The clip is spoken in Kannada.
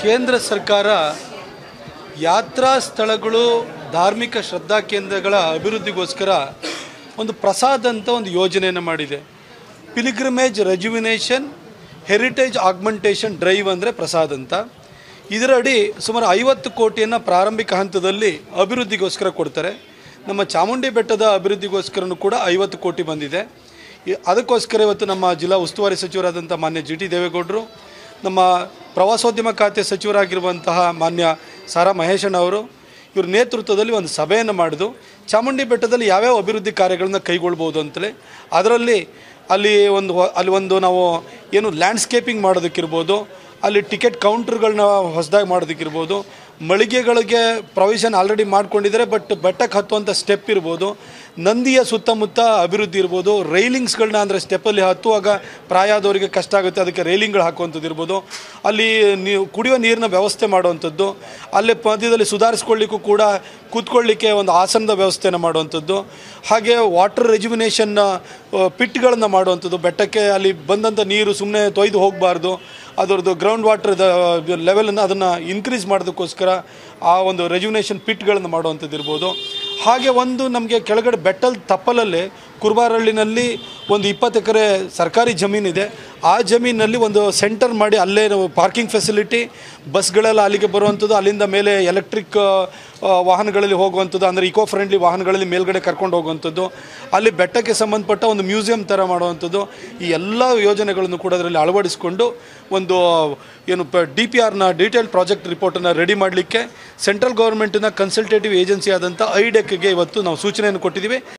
ಕೇಂದ್ರ ಸರ್ಕಾರ ಯಾತ್ರಾ ಸ್ಥಳಗಳು ಧಾರ್ಮಿಕ ಶ್ರದ್ಧಾ ಕೇಂದ್ರಗಳ ಅಭಿವೃದ್ಧಿಗೋಸ್ಕರ ಒಂದು ಪ್ರಸಾದ್ ಅಂತ ಒಂದು ಯೋಜನೆಯನ್ನು ಮಾಡಿದೆ pilgrimage rejuvenation heritage augmentation drive ಅಂದರೆ ಪ್ರಸಾದ್ ಅಂತ ಇದರಡಿ ಸುಮಾರು ಐವತ್ತು ಕೋಟಿಯನ್ನು ಪ್ರಾರಂಭಿಕ ಹಂತದಲ್ಲಿ ಅಭಿವೃದ್ಧಿಗೋಸ್ಕರ ಕೊಡ್ತಾರೆ ನಮ್ಮ ಚಾಮುಂಡಿ ಬೆಟ್ಟದ ಅಭಿವೃದ್ಧಿಗೋಸ್ಕರನೂ ಕೂಡ ಐವತ್ತು ಕೋಟಿ ಬಂದಿದೆ ಈ- ಅದಕ್ಕೋಸ್ಕರ ಇವತ್ತು ನಮ್ಮ ಜಿಲ್ಲಾ ಉಸ್ತುವಾರಿ ಸಚಿವರಾದಂಥ ಮಾನ್ಯ ಜಿ ಟಿ ದೇವೇಗೌಡರು ನಮ್ಮ ಪ್ರವಾಸೋದ್ಯಮ ಖಾತೆ ಸಚಿವರಾಗಿರುವಂತಹ ಮಾನ್ಯ ಸಾರಾ ಮಹೇಶಣ್ಣ ಅವರು ಇವ್ರ ನೇತೃತ್ವದಲ್ಲಿ ಒಂದು ಸಭೆಯನ್ನು ಮಾಡಿದು ಚಾಮುಂಡಿ ಬೆಟ್ಟದಲ್ಲಿ ಯಾವ್ಯಾವ ಅಭಿವೃದ್ಧಿ ಕಾರ್ಯಗಳನ್ನ ಕೈಗೊಳ್ಬೋದು ಅಂತಲೇ ಅದರಲ್ಲಿ ಅಲ್ಲಿ ಒಂದು ಹೊ- ಅಲ್ಲಿ ಒಂದು ನಾವು ಏನು ಲ್ಯಾಂಡ್ಸ್ಕೇಪಿಂಗ್ ಮಾಡೋದಕ್ಕಿರ್ಬೋದು ಅಲ್ಲಿ ಟಿಕೆಟ್ ಕೌಂಟ್ರ್ಗಳನ್ನ ಹೊಸದಾಗಿ ಮಾಡೋದಕ್ಕಿರ್ಬೋದು ಮಳಿಗೆಗಳಿಗೆ ಪ್ರೊವಿಷನ್ ಆಲ್ರೆಡಿ ಮಾಡ್ಕೊಂಡಿದ್ದಾರೆ ಬಟ್ ಬೆಟ್ಟಕ್ಕೆ ಹತ್ತುವಂಥ ಸ್ಟೆಪ್ ಇರ್ಬೋದು ನಂದಿಯ ಸುತ್ತಮುತ್ತ ಅಭಿವೃದ್ಧಿ ಇರ್ಬೋದು ರೈಲಿಂಗ್ಸ್ಗಳನ್ನ ಅಂದರೆ ಸ್ಟೆಪ್ಪಲ್ಲಿ ಹತ್ತುವಾಗ ಪ್ರಾಯ ಆದವರಿಗೆ ಕಷ್ಟ ಆಗುತ್ತೆ ಅದಕ್ಕೆ ರೈಲಿಂಗ್ಗಳು ಹಾಕುವಂಥದ್ದು ಇರ್ಬೋದು ಅಲ್ಲಿ ನೀವು ಕುಡಿಯೋ ನೀರಿನ ವ್ಯವಸ್ಥೆ ಮಾಡುವಂಥದ್ದು ಅಲ್ಲಿ ಮಧ್ಯದಲ್ಲಿ ಸುಧಾರಿಸ್ಕೊಳ್ಳಿಕ್ಕೂ ಕೂಡ ಕೂತ್ಕೊಳ್ಳಿಕ್ಕೆ ಒಂದು ಆಸನದ ವ್ಯವಸ್ಥೆನ ಮಾಡುವಂಥದ್ದು ಹಾಗೆ ವಾಟರ್ ರೆಜ್ಯುಮಿನೇಷನ್ ಪಿಟ್ಗಳನ್ನು ಮಾಡುವಂಥದ್ದು ಬೆಟ್ಟಕ್ಕೆ ಅಲ್ಲಿ ಬಂದಂಥ ನೀರು ಸುಮ್ಮನೆ ತೊಯ್ದು ಹೋಗಬಾರ್ದು ಅದರದ್ದು ಗ್ರೌಂಡ್ ವಾಟರ್ ಲೆವೆಲನ್ನು ಅದನ್ನು ಇನ್ಕ್ರೀಸ್ ಮಾಡೋದಕ್ಕೋಸ್ಕರ ಆ ಒಂದು ರೆಜ್ಯುನೇಷನ್ ಪಿಟ್ಗಳನ್ನು ಮಾಡುವಂಥದ್ದು ಇರ್ಬೋದು ಹಾಗೆ ಒಂದು ನಮಗೆ ಕೆಳಗಡೆ ಬೆಟ್ಟದ ತಪ್ಪಲಲ್ಲಿ ಕುರ್ಬಾರಳ್ಳಿನಲ್ಲಿ ಒಂದು ಇಪ್ಪತ್ತು ಎಕರೆ ಸರ್ಕಾರಿ ಜಮೀನಿದೆ ಆ ಜಮೀನಲ್ಲಿ ಒಂದು ಸೆಂಟರ್ ಮಾಡಿ ಅಲ್ಲೇ ನಾವು ಪಾರ್ಕಿಂಗ್ ಫೆಸಿಲಿಟಿ ಬಸ್ಗಳೆಲ್ಲ ಅಲ್ಲಿಗೆ ಬರುವಂಥದ್ದು ಅಲ್ಲಿಂದ ಮೇಲೆ ಎಲೆಕ್ಟ್ರಿಕ್ ವಾಹನಗಳಲ್ಲಿ ಹೋಗುವಂಥದ್ದು ಅಂದರೆ ಇಕೋ ಫ್ರೆಂಡ್ಲಿ ವಾಹನಗಳಲ್ಲಿ ಮೇಲ್ಗಡೆ ಕರ್ಕೊಂಡು ಹೋಗುವಂಥದ್ದು ಅಲ್ಲಿ ಬೆಟ್ಟಕ್ಕೆ ಸಂಬಂಧಪಟ್ಟ ಒಂದು ಮ್ಯೂಸಿಯಂ ಥರ ಮಾಡುವಂಥದ್ದು ಈ ಎಲ್ಲ ಯೋಜನೆಗಳನ್ನು ಕೂಡ ಅದರಲ್ಲಿ ಅಳವಡಿಸಿಕೊಂಡು ಒಂದು ಏನು ಪ ಡಿ ಪಿ ಆರ್ನ ಡೀಟೇಲ್ ಪ್ರಾಜೆಕ್ಟ್ ರಿಪೋರ್ಟನ್ನು ರೆಡಿ ಮಾಡಲಿಕ್ಕೆ ಸೆಂಟ್ರಲ್ ಗೌರ್ಮೆಂಟಿನ ಕನ್ಸಲ್ಟೇಟಿವ್ ಏಜೆನ್ಸಿ ಆದಂಥ ಐಡೆಕ್ಗೆ ಇವತ್ತು ನಾವು ಸೂಚನೆಯನ್ನು ಕೊಟ್ಟಿದ್ದೀವಿ